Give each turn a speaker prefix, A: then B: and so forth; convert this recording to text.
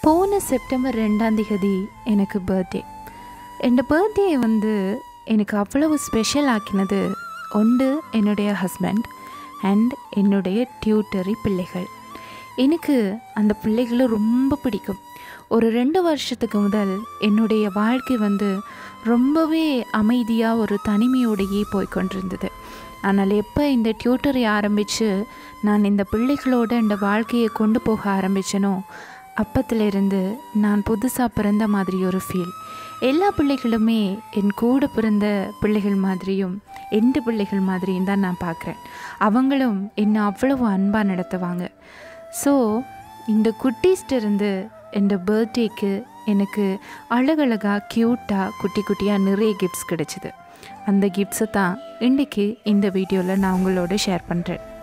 A: போன செப்டம்பர் ரெண்டாம் தேதி எனக்கு பர்த்டே என் பர்த்டே வந்து எனக்கு அவ்வளவு ஸ்பெஷல் ஆக்கினது ஒன்று என்னுடைய ஹஸ்பண்ட் அண்ட் என்னுடைய டியூட்டரி பிள்ளைகள் எனக்கு அந்த பிள்ளைகளை ரொம்ப பிடிக்கும் ஒரு ரெண்டு வருஷத்துக்கு முதல் என்னுடைய வாழ்க்கை வந்து ரொம்பவே அமைதியாக ஒரு தனிமையோடையே போய்கொண்டிருந்தது ஆனால் எப்போ இந்த டியூட்டரை ஆரம்பித்து நான் இந்த பிள்ளைகளோட இந்த வாழ்க்கையை கொண்டு போக ஆரம்பித்தனோ அப்பத்திலிருந்து நான் புதுசாக பிறந்த மாதிரி ஒரு ஃபீல் எல்லா பிள்ளைகளுமே என் கூட பிறந்த பிள்ளைகள் மாதிரியும் எந்த பிள்ளைகள் மாதிரியும் தான் நான் பார்க்குறேன் அவங்களும் என்னை அவ்வளவு அன்பாக நடத்துவாங்க ஸோ இந்த குட்டீஸ்டிருந்து இந்த பர்த்டேக்கு எனக்கு அழகழகாக க்யூட்டாக குட்டி குட்டியாக நிறைய கிஃப்ட்ஸ் கிடச்சிது அந்த கிஃப்ட்ஸை தான் இன்றைக்கி இந்த வீடியோவில் நான் உங்களோட ஷேர் பண்ணுறேன்